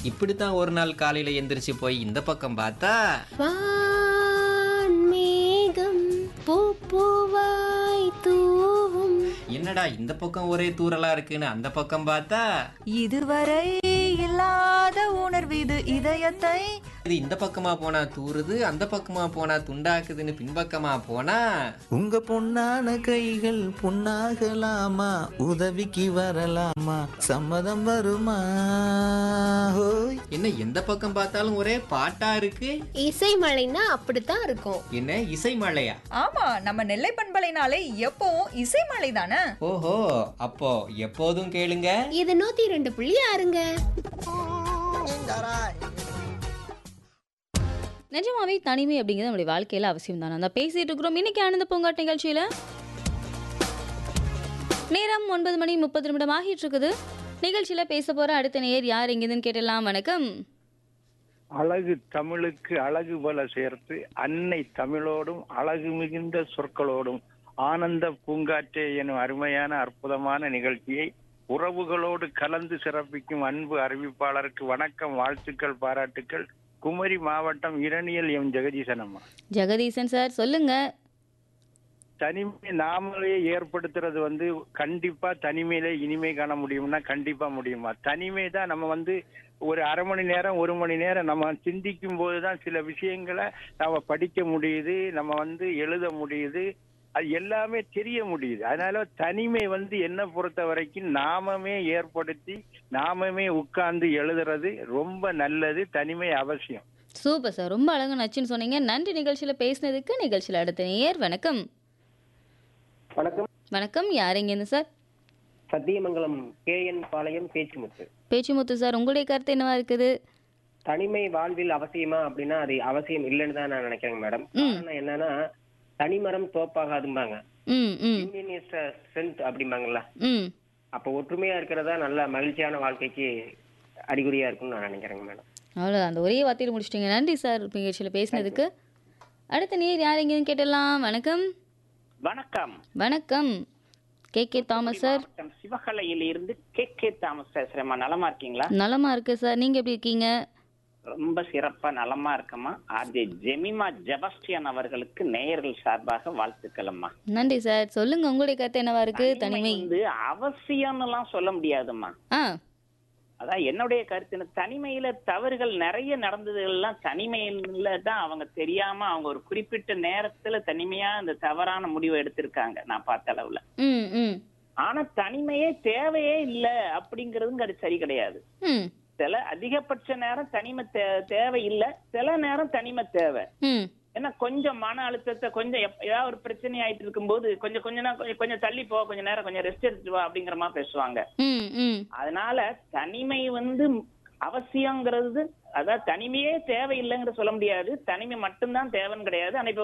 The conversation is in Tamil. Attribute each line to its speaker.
Speaker 1: இப்படித்தான் ஒரு நாள் காலையில எந்திரிச்சு போய் இந்த பக்கம் பார்த்தா
Speaker 2: வான்மேகம் பூப்பூவாய் தூவும்
Speaker 1: என்னடா இந்த பக்கம் ஒரே தூரலா இருக்குன்னு அந்த பக்கம் பார்த்தா
Speaker 3: இதுவரை இல்லாத உணர்வு இது இதயத்தை
Speaker 1: இது இந்த பக்கமா போனா தூறுது அந்த பக்கமா போனா துண்டாக்குதுன்னு பின்பக்கமா போனா
Speaker 4: உங்க பொன்னான கைகள் பொன்னாகலாமா உதவிக்கு வரலாமா சம்மதம் வருமா ஹோய்
Speaker 1: என்ன எந்த பக்கம் பார்த்தாலும் ஒரே பாட்டா இருக்கு
Speaker 2: இசை மழைன்னா அப்படித்தான் இருக்கும்
Speaker 1: என்ன இசை மழையா
Speaker 3: ஆமா நம்ம நெல்லை பண்பலைனாலே எப்பவும் இசைமலை தானே
Speaker 1: ஓஹோ அப்போ எப்போதும் கேளுங்க
Speaker 2: இது நூத்தி ரெண்டு புள்ளி ஆறுங்க
Speaker 5: நிஜமாவே தனிமை அப்படிங்கிறது நம்மளுடைய வாழ்க்கையில அவசியம் தானே அந்த பேசிட்டு இருக்கிறோம் இன்னைக்கு ஆனந்த பூங்காட் நிகழ்ச்சியில நேரம் ஒன்பது மணி முப்பது நிமிடம் ஆகிட்டு இருக்குது நிகழ்ச்சியில பேச போற அடுத்த நேயர் யார் எங்கேதுன்னு கேட்டலாம் வணக்கம்
Speaker 6: அழகு தமிழுக்கு அழகு பல சேர்த்து அன்னை தமிழோடும் அழகு மிகுந்த சொற்களோடும் ஆனந்த பூங்காற்றே எனும் அருமையான அற்புதமான நிகழ்ச்சியை உறவுகளோடு கலந்து சிறப்பிக்கும் அன்பு அறிவிப்பாளருக்கு வணக்கம் வாழ்த்துக்கள் பாராட்டுக்கள் குமரி மாவட்டம் இரணியல் எம் ஜெகதீசன் அம்மா
Speaker 5: ஜெகதீசன் சார் சொல்லுங்க
Speaker 6: தனிமை நாமளே ஏற்படுத்துறது வந்து கண்டிப்பா தனிமையில இனிமை காண முடியும்னா கண்டிப்பா முடியுமா தனிமை தான் நம்ம வந்து ஒரு அரை மணி நேரம் ஒரு மணி நேரம் நம்ம சிந்திக்கும் போதுதான் சில விஷயங்களை நாம படிக்க முடியுது நம்ம வந்து எழுத முடியுது அது எல்லாமே தெரிய முடியுது அதனால தனிமை வந்து என்ன பொறுத்த வரைக்கும் நாமமே ஏற்படுத்தி நாமமே உட்கார்ந்து எழுதுறது ரொம்ப நல்லது தனிமை அவசியம்
Speaker 5: சூப்பர் சார் ரொம்ப அழகா நச்சுன்னு சொன்னீங்க நன்றி நிகழ்ச்சியில பேசினதுக்கு நிகழ்ச்சியில அடுத்த நேயர் வணக்கம்
Speaker 7: வணக்கம்
Speaker 5: வணக்கம் யார் எங்கேருந்து sir
Speaker 7: Sathyamangalam KN Palayam Pechumuthu
Speaker 5: Pechumuthu sir உங்களுடைய கருத்து என்னவா இருக்குது
Speaker 7: தனிமை வாழ்வில் அவசியமா அப்படின்னா அது அவசியம் இல்லைன்னு தான் நான் நினைக்கிறேங்க மேடம் காரணம் என்னன்னா தனிமரம் தோப்பாகாதும்பாங்க
Speaker 5: ம் ம்
Speaker 7: யூனியன் இஸ் ஸ்ட்ரென்த் அப்படிம்பாங்கல்ல
Speaker 5: ம்
Speaker 7: அப்போ ஒற்றுமையா இருக்கிறதா நல்ல மகிழ்ச்சியான வாழ்க்கைக்கு அறிகுறியா இருக்கும்னு நான் நினைக்கிறேங்க மேடம்
Speaker 5: அவ்வளோ அந்த ஒரே வார்த்தையில் முடிச்சிட்டிங்க நன்றி சார் நிகழ்ச்சியில் பேசினதுக்கு அடுத்த நேர் யார் எங்கேன்னு கேட்டலாம் வணக்கம்
Speaker 8: வணக்கம்
Speaker 5: வணக்கம் கே கே தாமஸ் சார்
Speaker 8: மாவட்டம் சிவகலையில இருந்து கே கே தாமஸ் பேசுறேம்மா நலமா இருக்கீங்களா
Speaker 5: நலமா இருக்கு சார் நீங்க எப்படி இருக்கீங்க
Speaker 8: ரொம்ப சிறப்பா நலமா இருக்கம்மா ஆர்ஜே ஜெமிமா ஜெபஸ்டியன் அவர்களுக்கு நேயர்கள் சார்பாக வாழ்த்துக்கள் அம்மா
Speaker 5: நன்றி சார் சொல்லுங்க உங்களுடைய கருத்து என்னவா இருக்கு தனிமை
Speaker 8: வந்து அவசியம்னுலாம் சொல்ல முடியாதும்மா
Speaker 5: ஆ
Speaker 8: அதான் என்னுடைய கருத்து தனிமையில தவறுகள் நிறைய நடந்ததுலாம் தனிமையில தான் அவங்க தெரியாம அவங்க ஒரு குறிப்பிட்ட நேரத்துல தனிமையா அந்த தவறான முடிவை எடுத்திருக்காங்க நான் பார்த்த அளவுல
Speaker 5: ம் ம்
Speaker 8: ஆனா தனிமையே தேவையே இல்ல அப்படிங்கறதுங்க அது சரி கிடையாது
Speaker 5: ம்
Speaker 8: சில அதிகபட்ச நேரம் தனிமை தே- தேவை இல்ல சில நேரம் தனிமை தேவை
Speaker 5: ம்
Speaker 8: ஏன்னா கொஞ்சம் மன அழுத்தத்தை கொஞ்சம் எப்- ஏதாவது ஒரு பிரச்சனை ஆயிட்டு இருக்கும்போது கொஞ்சம் கொஞ்ச நேரம் கொஞ்சம் கொஞ்சம் தள்ளி போ கொஞ்ச நேரம் கொஞ்சம் ரெஸ்ட் எடுத்துட்டு வா அப்படிங்கிற மாதிரி பேசுவாங்க
Speaker 5: ம் ம்
Speaker 8: அதனால தனிமை வந்து அவசியங்கிறது அதாவது தனிமையே தேவையில்லைங்கிற சொல்ல முடியாது தனிமை மட்டும்தான் தேவைன்னு கிடையாது ஆனா இப்ப